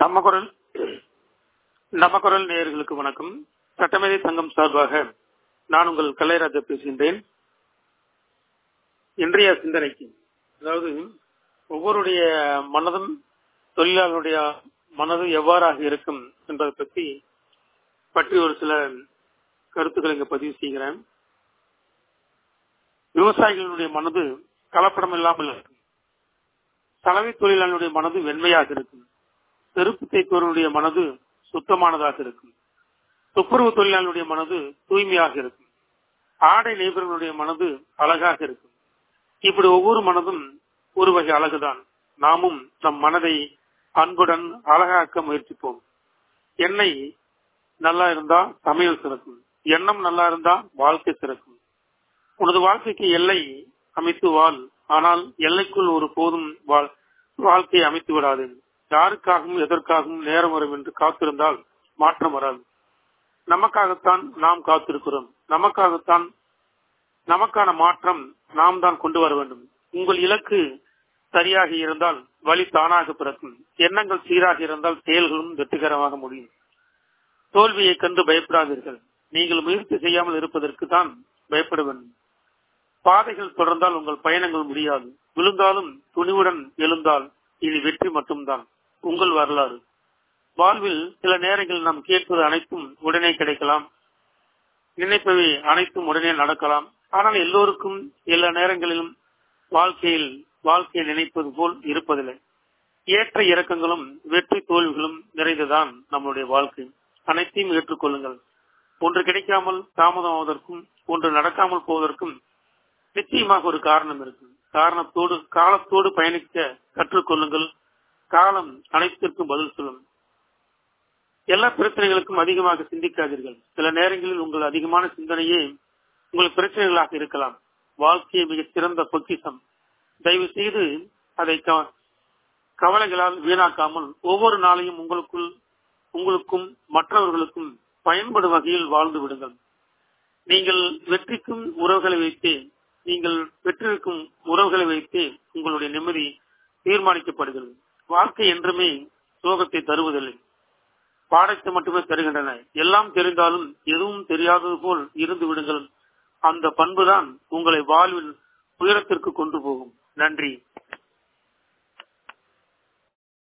நம்ம குரல் நம்ம குரல் நேயர்களுக்கு வணக்கம் சட்டமேதை சங்கம் சார்பாக நான் உங்கள் கலைராஜா பேசுகின்றேன் இன்றைய சிந்தனைக்கு அதாவது ஒவ்வொருடைய மனதும் தொழிலாளருடைய மனது எவ்வாறாக இருக்கும் என்பதை பற்றி பற்றி ஒரு சில கருத்துக்களை இங்க பதிவு செய்கிறேன் விவசாயிகளுடைய மனது கலப்படம் இல்லாமல் இருக்கும் சலவை தொழிலாளருடைய மனது வெண்மையாக இருக்கும் செருப்பு தைப்பவருடைய மனது சுத்தமானதாக இருக்கும் துப்புரவு தொழிலாளருடைய மனது தூய்மையாக இருக்கும் ஆடை நெய்பவர்களுடைய மனது அழகாக இருக்கும் இப்படி ஒவ்வொரு மனதும் ஒரு வகை அழகுதான் நாமும் நம் மனதை அன்புடன் அழகாக்க முயற்சிப்போம் எண்ணெய் நல்லா இருந்தா சமையல் சிறக்கும் எண்ணம் நல்லா இருந்தா வாழ்க்கை சிறக்கும் உனது வாழ்க்கைக்கு எல்லை அமைத்து வாழ் ஆனால் எல்லைக்குள் ஒரு போதும் வாழ்க்கையை அமைத்து விடாது யாருக்காகவும் எதற்காகவும் நேரம் வரும் என்று காத்திருந்தால் மாற்றம் வராது நமக்காகத்தான் நாம் காத்திருக்கிறோம் நமக்காகத்தான் நமக்கான மாற்றம் நாம் தான் கொண்டு வர வேண்டும் உங்கள் இலக்கு சரியாக இருந்தால் வழி தானாக பிறக்கும் எண்ணங்கள் சீராக இருந்தால் செயல்களும் வெற்றிகரமாக முடியும் தோல்வியை கண்டு பயப்படாதீர்கள் நீங்கள் முயற்சி செய்யாமல் இருப்பதற்கு தான் பயப்பட வேண்டும் பாதைகள் தொடர்ந்தால் உங்கள் பயணங்கள் முடியாது விழுந்தாலும் துணிவுடன் எழுந்தால் இது வெற்றி மட்டும்தான் உங்கள் வரலாறு வாழ்வில் சில நேரங்களில் நாம் கேட்பது அனைத்தும் உடனே கிடைக்கலாம் நினைப்பவை அனைத்தும் உடனே நடக்கலாம் ஆனால் எல்லோருக்கும் எல்லா நேரங்களிலும் வாழ்க்கையில் வாழ்க்கையை நினைப்பது போல் இருப்பதில்லை ஏற்ற இறக்கங்களும் வெற்றி தோல்விகளும் நிறைந்ததான் நம்மளுடைய வாழ்க்கை அனைத்தையும் ஏற்றுக்கொள்ளுங்கள் ஒன்று கிடைக்காமல் தாமதமாவதற்கும் ஒன்று நடக்காமல் போவதற்கும் நிச்சயமாக ஒரு காரணம் இருக்கு காரணத்தோடு காலத்தோடு பயணிக்க கற்றுக்கொள்ளுங்கள் காலம் அனைத்திற்கும் பதில் சொல்லும் எல்லா பிரச்சனைகளுக்கும் அதிகமாக சிந்திக்காதீர்கள் சில நேரங்களில் உங்கள் அதிகமான சிந்தனையே உங்கள் பிரச்சனைகளாக இருக்கலாம் வாழ்க்கையை மிக சிறந்த பொக்கிசம் தயவு செய்து அதை கவலைகளால் வீணாக்காமல் ஒவ்வொரு நாளையும் உங்களுக்குள் உங்களுக்கும் மற்றவர்களுக்கும் பயன்படும் வகையில் வாழ்ந்து விடுங்கள் நீங்கள் வெற்றிக்கும் உறவுகளை வைத்தே நீங்கள் பெற்றிருக்கும் உறவுகளை வைத்தே உங்களுடைய நிம்மதி தீர்மானிக்கப்படுகிறது வாழ்க்கை என்றுமே சோகத்தை தருவதில்லை பாடத்தை மட்டுமே தருகின்றன எல்லாம் தெரிந்தாலும் எதுவும் தெரியாதது போல் இருந்து விடுங்கள் அந்த பண்புதான் உங்களை வாழ்வில் உயரத்திற்கு கொண்டு போகும் நன்றி